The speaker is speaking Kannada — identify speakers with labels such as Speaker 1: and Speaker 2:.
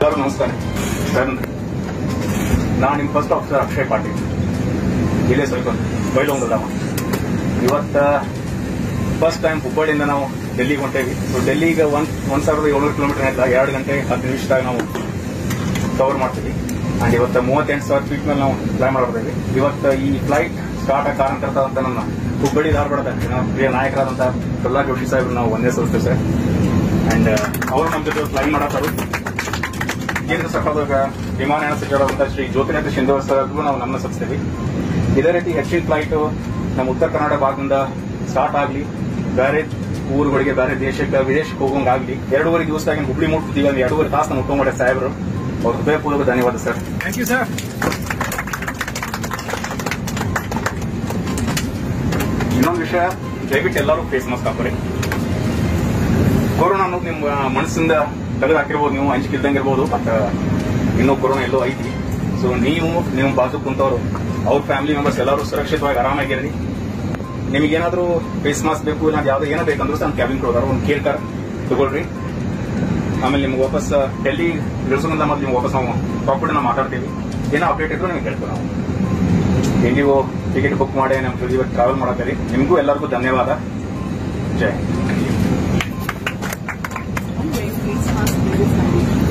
Speaker 1: ಸರ್ ನಮಸ್ಕಾರ ಸರ್ ನಾನು ನಿಮ್ಮ ಫಸ್ಟ್ ಆಫೀಸರ್ ಅಕ್ಷಯ್ ಪಾಟೀಲ್ ಇಲ್ಲೇ ಸ್ವಲ್ಪ ಬೈಲೊಂದಲ್ಲ ಇವತ್ತ ಫಸ್ಟ್ ಟೈಮ್ ಹುಬ್ಬಳ್ಳಿಯಿಂದ ನಾವು ಡೆಲ್ಲಿಗೆ ಹೊಂಟೇವಿ ಸೊ ಡೆಲ್ಲಿಗೆ ಒಂದ್ ಒಂದ್ ಸಾವಿರದ ಏಳ್ನೂರು ಕಿಲೋಮೀಟರ್ ಇಲ್ಲ ಎರಡು ಗಂಟೆ ಹತ್ತು ನಿಮಿಷದಾಗ ನಾವು ಕವರ್ ಮಾಡ್ತೀವಿ ಅಂಡ್ ಇವತ್ತು ಮೂವತ್ತೆಂಟು ಸಾವಿರ ಫೀಟ್ ಮೇಲೆ ನಾವು ಫ್ಲೈ ಮಾಡಿರ್ತೇವೆ ಇವತ್ತು ಈ ಫ್ಲೈಟ್ ಸ್ಟಾರ್ಟ್ ಆಗಿ ಕಾರಣ ಕರ್ತಾರಂತ ನನ್ನ ಹುಬ್ಬಳ್ಳಿ ಧಾರವಾಡದ ನಮ್ಮ ಪ್ರಿಯ ನಾಯಕರಾದಂತಹ ಪ್ರಹ್ಲಾದ್ ಜೋಶಿ ಸಾಹೇಬ್ರು ನಾವು ಒಂದೇ ಸೋಸ್ತೇವೆ ಸರ್ ಅಂಡ್ ಅವರು ನಮ್ಮ ಜೊತೆ ಫ್ಲೈ ಮಾಡತ್ತಾರು ಕೇಂದ್ರ ಸರ್ಕಾರದ ವಿಮಾನಯಾನ ಸಚಿವರಾದಂತಹ ಶ್ರೀ ಜ್ಯೋತಿನಾಥ ಶಿಂದೆ ಸರ್ಗೂ ನಾವು ನಮ್ಮ ಸಲ್ಲಿಸ್ತೇವೆ ಇದೇ ರೀತಿ ಹೆಚ್ಚಿನ ಫ್ಲೈಟ್ ನಮ್ಮ ಉತ್ತರ ಕರ್ನಾಟಕ ಭಾಗದಿಂದ ಸ್ಟಾರ್ಟ್ ಆಗಲಿ ಬೇರೆ ಊರುಗಳಿಗೆ ಬೇರೆ ದೇಶಕ್ಕೆ ವಿದೇಶಕ್ಕೆ ಹೋಗೋಂಗಾಗ್ಲಿ ಎರಡೂವರೆ ದಿವಸದಾಗ ಹುಬ್ಳಿ ಮುಟ್ತೀವಿ ಅಂದ್ರೆ ಎರಡೂವರೆ ತಾಸು ನಾವು ಮುಟ್ಕೊಂಡ್ಬಿಟ್ಟೆ ಸಾಹೇಬರು ಅವ್ರ ಹೃದಯಪೂರ್ವಕ ಧನ್ಯವಾದ ಸರ್
Speaker 2: ಥ್ಯಾಂಕ್ ಯು ಸರ್
Speaker 1: ಇನ್ನೊಂದು ವಿಷಯ ದಯವಿಟ್ಟು ಎಲ್ಲರೂ ಫೇಸ್ ಮಾಸ್ಕ್ ಹಾಕೋರಿ ಕೊರೋನಾ ಅನ್ನೋದು ನಿಮ್ಮ ಮನಸ್ಸಿಂದ ತೆಗೆದು ಹಾಕಿರ್ಬೋದು ನೀವು ಅಂಜಿಕೆ ಇದ್ದಂಗೆ ಇರ್ಬೋದು ಬಟ್ ಇನ್ನೂ ಕೊರೋನಾ ಎಲ್ಲೋ ಐತಿ ಸೊ ನೀವು ನಿಮ್ಮ ಬಾಜು ಕುಂತವ್ರು ಅವ್ರ ಫ್ಯಾಮಿಲಿ ಮೆಂಬರ್ಸ್ ಎಲ್ಲರೂ ಸುರಕ್ಷಿತವಾಗಿ ಆರಾಮಾಗಿರ್ರಿ ನಿಮಗೇನಾದ್ರೂ ಫೇಸ್ ಮಾಸ್ಕ್ ಬೇಕು ಇಲ್ಲ ಯಾವ್ದು ಏನೋ ಬೇಕಂದ್ರೂ ನಮ್ಮ ಕ್ಯಾಬಿನ್ ಕೊಡೋದಾರ ಒಂದು ಕೇರ್ ಕಾರ್ ತಗೊಳ್ರಿ ಆಮೇಲೆ ನಿಮ್ಗೆ ವಾಪಸ್ ಡೆಲ್ಲಿ ಇಳಿಸೋದ್ರಿಂದ ಮತ್ತೆ ನಿಮ್ಗೆ ವಾಪಸ್ ನಾವು ಪ್ರಾಪರ್ಟಿ ನಾವು ಮಾತಾಡ್ತೀವಿ ಏನೋ ಅಪ್ಡೇಟ್ ಇದ್ರು ನಿಮ್ಗೆ ಹೇಳ್ತೀವಿ ನಾವು ಎಲ್ಲಿಗೂ ಟಿಕೆಟ್ ಬುಕ್ ಮಾಡಿ ನಮ್ಮ ಜೊತೆ ಇವತ್ತು ಟ್ರಾವೆಲ್ ಮಾಡತ್ತೀರಿ ನಿಮಗೂ ಎಲ್ಲರಿಗೂ ಧನ್ಯವಾದ ಜೈ
Speaker 3: One way face mask is